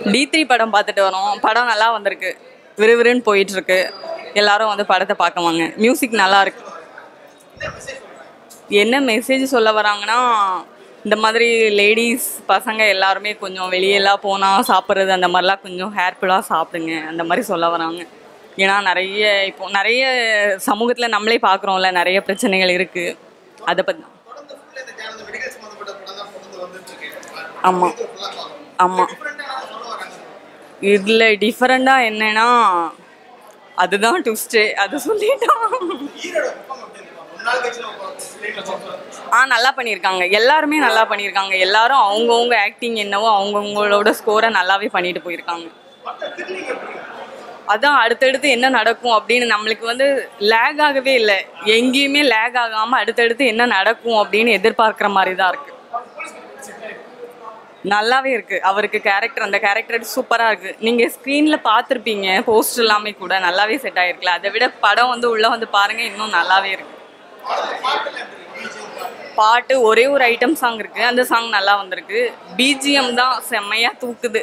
D three படம் பார்த்துட்டு வரோம் படம் நல்லா வந்திருக்கு விறுவிறுன்னு போயிட்டு இருக்கு எல்லாரும் வந்து படத்தை பார்க்க வாங்க மியூசிக் நல்லா இருக்கு என்ன மெசேஜ் சொல்ல வராங்கன்னா இந்த மாதிரி லேடிஸ் பசங்க எல்லாருமே கொஞ்சம் வெளியெல்லாம் போனால் சாப்பிட்றது அந்த மாதிரிலாம் கொஞ்சம் ஹேர்ஃபுல்லாக சாப்பிடுங்க அந்த மாதிரி சொல்ல வராங்க ஏன்னா நிறைய இப்போ நிறைய சமூகத்தில் நம்மளே பார்க்குறோம்ல நிறைய பிரச்சனைகள் இருக்குது அதை பற்றி ஆமாம் ஆமாம் இதில் டிஃப்ரெண்ட்டாக என்னன்னா அதுதான் ட்விஸ்ட்டு அது சொல்லிட்டான் ஆ நல்லா பண்ணியிருக்காங்க எல்லாருமே நல்லா பண்ணியிருக்காங்க எல்லாரும் அவங்கவுங்க ஆக்டிங் என்னவோ அவங்கவுங்களோட ஸ்கோரை நல்லாவே பண்ணிட்டு போயிருக்காங்க அதான் அடுத்தடுத்து என்ன நடக்கும் அப்படின்னு நம்மளுக்கு வந்து லேக் ஆகவே இல்லை எங்கேயுமே லேக் ஆகாமல் அடுத்தடுத்து என்ன நடக்கும் அப்படின்னு எதிர்பார்க்குற மாதிரி தான் இருக்கு நல்லாவே இருக்கு அவருக்கு கேரக்டர் அந்த கேரக்டர் சூப்பராக இருக்கு நீங்க ஸ்க்ரீன்ல பார்த்துருப்பீங்க போஸ்ட் எல்லாமே கூட நல்லாவே செட் ஆயிருக்குல அதை விட படம் வந்து உள்ள வந்து பாருங்க இன்னும் நல்லாவே இருக்கு பாட்டு ஒரே ஒரு ஐட்டம் சாங் இருக்கு அந்த சாங் நல்லா வந்திருக்கு பிஜிஎம் தான் செம்மையா தூக்குது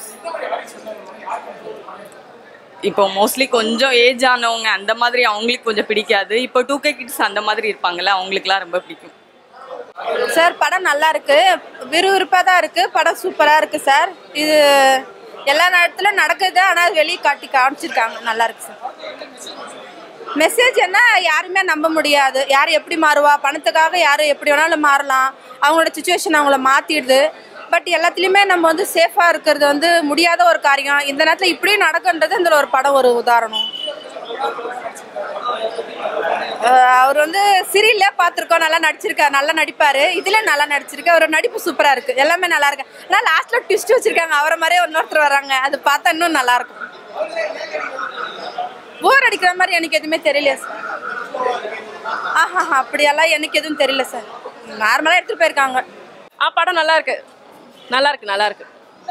இப்போ மோஸ்ட்லி கொஞ்சம் ஏஜ் ஆனவங்க அந்த மாதிரி அவங்களுக்கு கொஞ்சம் பிடிக்காது இப்போ டூ கே கிட்ஸ் அந்த மாதிரி இருப்பாங்கல்ல அவங்களுக்குலாம் ரொம்ப பிடிக்கும் சார் படம் நல்லா இருக்கு விறுவிறுப்பாக தான் இருக்கு படம் சூப்பராக இருக்கு சார் இது எல்லா நேரத்திலும் நடக்குது ஆனால் வெளியே காட்டி காமிச்சிருக்காங்க நல்லா இருக்கு சார் மெசேஜ் என்ன யாருமே நம்ப முடியாது யார் எப்படி மாறுவா பணத்துக்காக யார் எப்படி வேணாலும் மாறலாம் அவங்களோட சுச்சுவேஷன் அவங்கள மாற்றிடுது பட் எல்லாத்துலேயுமே நம்ம வந்து சேஃபாக இருக்கிறது வந்து முடியாத ஒரு காரியம் இந்த நேரத்தில் இப்படியும் நடக்குன்றது இதில் ஒரு படம் ஒரு உதாரணம் அஹ் அவர் வந்து சிறியில பார்த்துருக்கோம் நல்லா நடிச்சிருக்காரு நல்லா நடிப்பாரு இதுல நல்லா நடிச்சிருக்கு அவர் நடிப்பு சூப்பரா இருக்கு எல்லாமே நல்லா இருக்கு ஆனால் லாஸ்ட்ல ட்விஸ்ட் வச்சிருக்காங்க அவரை மாதிரியே இன்னொருத்தர் வராங்க அது பார்த்தா இன்னும் நல்லா இருக்கும் போர் அடிக்கிற மாதிரி எனக்கு எதுவுமே தெரியல சார் ஆஹா அப்படியெல்லாம் எனக்கு எதுவும் தெரியல சார் நார்மலாக எடுத்துட்டு போயிருக்காங்க ஆ படம் நல்லா இருக்கு நல்லா இருக்கு நல்லா இருக்கு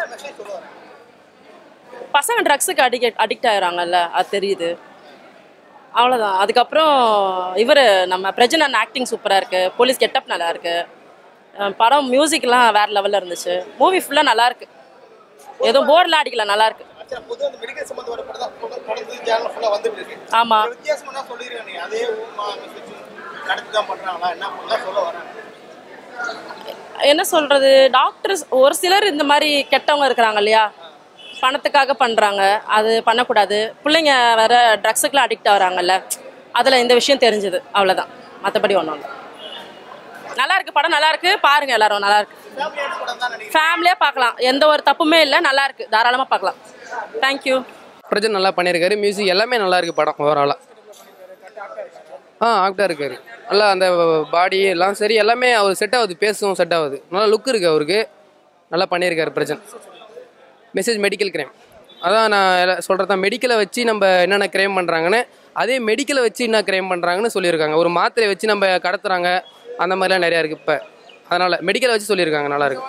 பசங்க ட்ரக்ஸுக்கு அடிக்ட் அடிக்ட் ஆகுறாங்கல்ல அது தெரியுது அவ்வளோதான் அதுக்கப்புறம் இவர் நம்ம பிரஜனன் ஆக்டிங் சூப்பராக இருக்கு போலீஸ் கெட்டப் நல்லா இருக்கு அஹ் படம் மியூசிக்லாம் வேற லெவலில் இருந்துச்சு மூவி ஃபுல்லாக நல்லா இருக்கு எதுவும் போர்லாம் அடிக்கல நல்லா இருக்கு பொதுவாக இந்த மெடிக்கல் சம்மந்தப்பட்ட படம் தான் படம் தொடர்ந்து சேனல் ஃபுல்லாக வந்துட்டு இருக்கு ஆமா. ஒரு வித்தியாசமா என்ன சொல்லிருக்காங்க நீ அதே ஊமா மெசேஜ் நடத்தி தான் பண்றாங்களா என்ன என்ன சொல்ல வராங்க என்ன சொல்றது டாக்டர்ஸ் ஒரு சிலர் இந்த மாதிரி கெட்டவங்க இருக்கிறாங்க இல்லையா பணத்துக்காக பண்றாங்க அது பண்ணக்கூடாது பிள்ளைங்க வேற ட்ரக்ஸுக்குலாம் அடிக்ட் ஆகுறாங்கல்ல அதுல இந்த விஷயம் தெரிஞ்சது அவ்வளவுதான் மற்றபடி ஒன்றும் இல்லை நல்லா இருக்கு படம் நல்லா இருக்கு பாருங்க எல்லாரும் நல்லா இருக்கு ஃபேமிலியா பார்க்கலாம் எந்த ஒரு தப்புமே இல்லை நல்லா இருக்கு தாராளமா பார்க்கலாம் தேங்க்யூ பிரஜன் நல்லா பண்ணியிருக்காரு மியூசிக் எல்லாமே நல்லா இருக்கு படம் ஓவராலாக ஆ ஆக்டா இருக்காரு நல்லா அந்த பாடி எல்லாம் சரி எல்லாமே அவர் செட் ஆகுது பேசவும் செட் ஆகுது நல்லா லுக் இருக்கு அவருக்கு நல்லா பண்ணியிருக்காரு பிரஜன் மெசேஜ் மெடிக்கல் கிரைம் அதான் நான் சொல்கிறது தான் மெடிக்கலை வச்சு நம்ம என்னென்ன கிரைம் பண்ணுறாங்கன்னு அதே மெடிக்கலை வச்சு என்ன கிரைம் பண்ணுறாங்கன்னு சொல்லியிருக்காங்க ஒரு மாத்திரையை வச்சு நம்ம கடத்துறாங்க அந்த மாதிரிலாம் நிறையா இருக்குது இப்போ அதனால் மெடிக்கலை வச்சு சொல்லியிருக்காங்க நல்லா இருக்கு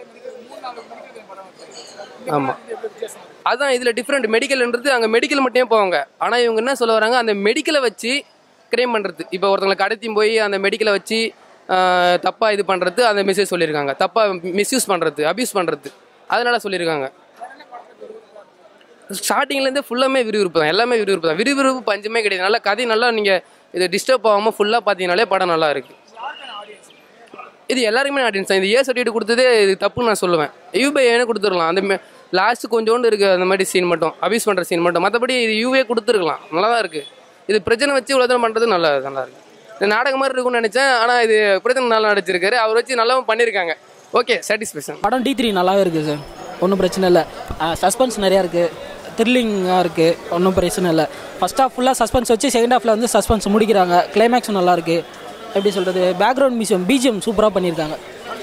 ஆமாம் அதான் இதில் டிஃப்ரெண்ட் மெடிக்கல்ன்றது அங்கே மெடிக்கல் மட்டுமே போவாங்க ஆனால் இவங்க என்ன சொல்ல வராங்க அந்த மெடிக்கலை வச்சு கிரைம் பண்ணுறது இப்போ ஒருத்தங்களை கடத்தியும் போய் அந்த மெடிக்கலை வச்சு தப்பாக இது பண்ணுறது அந்த மெசேஜ் சொல்லியிருக்காங்க தப்பாக மிஸ்யூஸ் பண்ணுறது அபியூஸ் பண்ணுறது அதனால சொல்லியிருக்காங்க ஸ்டார்டிங்லேருந்தே ஃபுல்லாமே விறுவிறுப்பு தான் எல்லாமே விறுவிறுப்பு தான் விறுவிறுப்பு பஞ்சமே கிடையாது நல்லா கதை நல்லா நீங்கள் இது டிஸ்டர்ப் ஆகாமல் ஃபுல்லாக பார்த்தீங்கனாலே படம் நல்லா இருக்குது இது எல்லாருக்குமே ஆடியன்ஸ் தான் இது ஏ சர்டிஃபிகேட் கொடுத்ததே இது தப்புன்னு நான் சொல்லுவேன் யூபிஐனே கொடுத்துடலாம் அந்த லாஸ்ட் கொஞ்சோண்டு இருக்கு அந்த மாதிரி சீன் மட்டும் அபியூஸ் பண்ணுற சீன் மட்டும் மற்றபடி இது யூஏ கொடுத்துருக்கலாம் நல்லா தான் இருக்குது இது பிரச்சனை வச்சு இவ்வளோ தூரம் பண்ணுறது நல்லா நல்லா இருக்கு இது நாடகம் மாதிரி இருக்கும்னு நினச்சேன் ஆனால் இது பிரச்சனை நல்லா நடிச்சிருக்காரு அவர் வச்சு நல்லாவும் பண்ணியிருக்காங்க ஓகே சாட்டிஸ்ஃபேக்ஷன் படம் டி த்ரீ நல்லாவே இருக்குது சார் ஒன்றும் பிரச்சனை இல்லை சஸ்பென்ஸ் நிறையா இருக்குது த்ரில்லிங்காக இருக்குது ஒன்றும் பிரச்சனை இல்லை ஃபஸ்ட் ஹாஃப் ஃபுல்லாக சஸ்பென்ஸ் வச்சு செகண்ட் ஹாஃபில் வந்து சஸ்பென்ஸ் முடிக்கிறாங்க கிளைமேக்ஸும் நல்லா இருக்கு எப்படி சொல்கிறது பேக்ரவுண்ட் மியூசியம் பிஜிஎம் சூப்பராக பண்ணியிருக்காங்க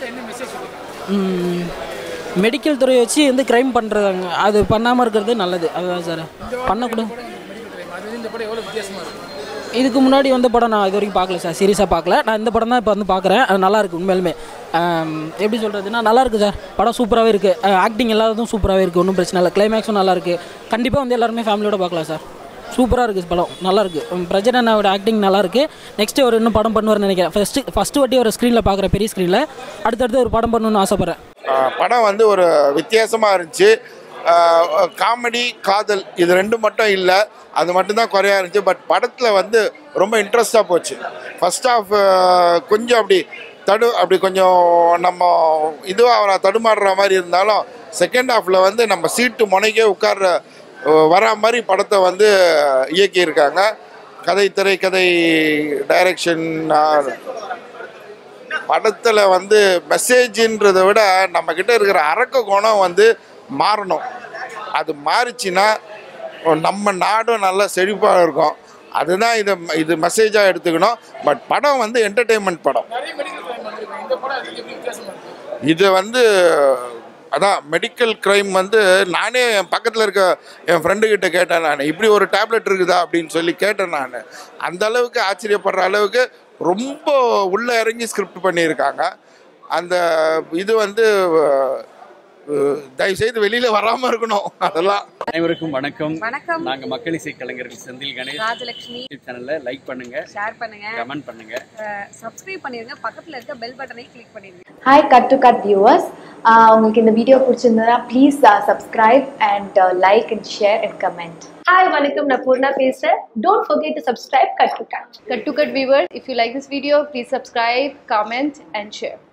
மெடிக்கல் துறையை வச்சு வந்து க்ரைம் பண்ணுறாங்க அது பண்ணாமல் இருக்கிறது நல்லது அதுதான் சார் பண்ணக்கூடாது இதுக்கு முன்னாடி வந்த படம் நான் இது வரைக்கும் பார்க்கல சார் சீரியஸாக பார்க்கல நான் இந்த படம் தான் இப்போ வந்து பார்க்குறேன் அது நல்லா இருக்கு உண்மையிலுமே ஆம், எப்படி சொல்கிறதுனா நல்லா இருக்கு சார் படம் சூப்பராகவே இருக்குது ஆக்டிங் எல்லாத்தும் சூப்பராகவே இருக்குது ஒன்றும் பிரச்சனை இல்லை கிளைமேக்ஸும் நல்லா இருக்குது கண்டிப்பாக வந்து எல்லாருமே ஃபேமிலியோட பார்க்கலாம் சார் சூப்பராக இருக்குது படம் நல்லா இருக்கு பிரஜனனோட ஆக்டிங் நல்லா இருக்கு நெக்ஸ்ட் ஒரு இன்னும் படம் பண்ணுவார்னு நினைக்கிறேன் ஃபஸ்ட்டு ஃபஸ்ட்டு வாட்டி ஒரு ஸ்க்ரீனில் பார்க்குற பெரிய ஸ்க்ரீனில் அடுத்தடுத்து ஒரு படம் பண்ணணும்னு ஆசைப்பட்றேன் ஆ, படம் வந்து ஒரு வித்தியாசமாக இருந்துச்சு காமெடி காதல் இது ரெண்டு மட்டும் இல்லை அது மட்டும்தான் குறையா இருந்துச்சு பட் படத்தில் வந்து ரொம்ப இன்ட்ரெஸ்டாக போச்சு ஃபர்ஸ்ட் ஆஃப் கொஞ்சம் அப்படி தடு அப்படி கொஞ்சம் நம்ம இதுவாக அவரை தடுமாறுற மாதிரி இருந்தாலும் செகண்ட் ஹாஃபில் வந்து நம்ம சீட்டு முனைக்கே உட்கார்ற அஹ், வரா மாதிரி படத்தை வந்து இயக்கியிருக்காங்க கதை திரைக்கதை டைரக்ஷன் படத்தில் வந்து மெசேஜின்றதை விட நம்மக்கிட்ட இருக்கிற அரக்க குணம் வந்து மாறணும் அது மாறிச்சுன்னா நம்ம நாடும் நல்லா செழிப்பாக இருக்கும் அதுதான் இதை இது மெசேஜாக எடுத்துக்கணும் பட் படம் வந்து என்டர்டெயின்மெண்ட் படம் இது வந்து அதான் மெடிக்கல் க்ரைம் வந்து நானே என் பக்கத்தில் இருக்க என் ஃப்ரெண்டு கிட்ட கேட்டேன் நான் இப்படி ஒரு டேப்லெட் இருக்குதா அப்படின்னு சொல்லி கேட்டேன் நான் அந்த அளவுக்கு ஆச்சரியப்படுற அளவுக்கு ரொம்ப உள்ள இறங்கி ஸ்கிரிப்ட் பண்ணியிருக்காங்க அந்த இது வந்து அஹ், தயவுசெய்து வெளியில் வராமல் இருக்கணும் அதெல்லாம் அனைவருக்கும் வணக்கம் வணக்கம் நாங்க மக்கள் இசை கலைஞர்கள் செந்தில் கணேஷ் ராஜலட்சுமி யூடியூப் சேனல்ல லைக் பண்ணுங்க ஷேர் பண்ணுங்க கமெண்ட் பண்ணுங்க சப்ஸ்கிரைப் பண்ணிருங்க பக்கத்துல இருக்க பெல் பட்டனை கிளிக் பண்ணிருங்க hi cut to cut viewers உங்களுக்கு இந்த வீடியோ பிடிச்சிருந்ததுன்னா please subscribe and like and share and comment hi வணக்கம் நான் பூர்ணா பேசுறேன் don't forget to subscribe cut to cut Cut to Cut viewers, if you like this video, please subscribe, comment, and share.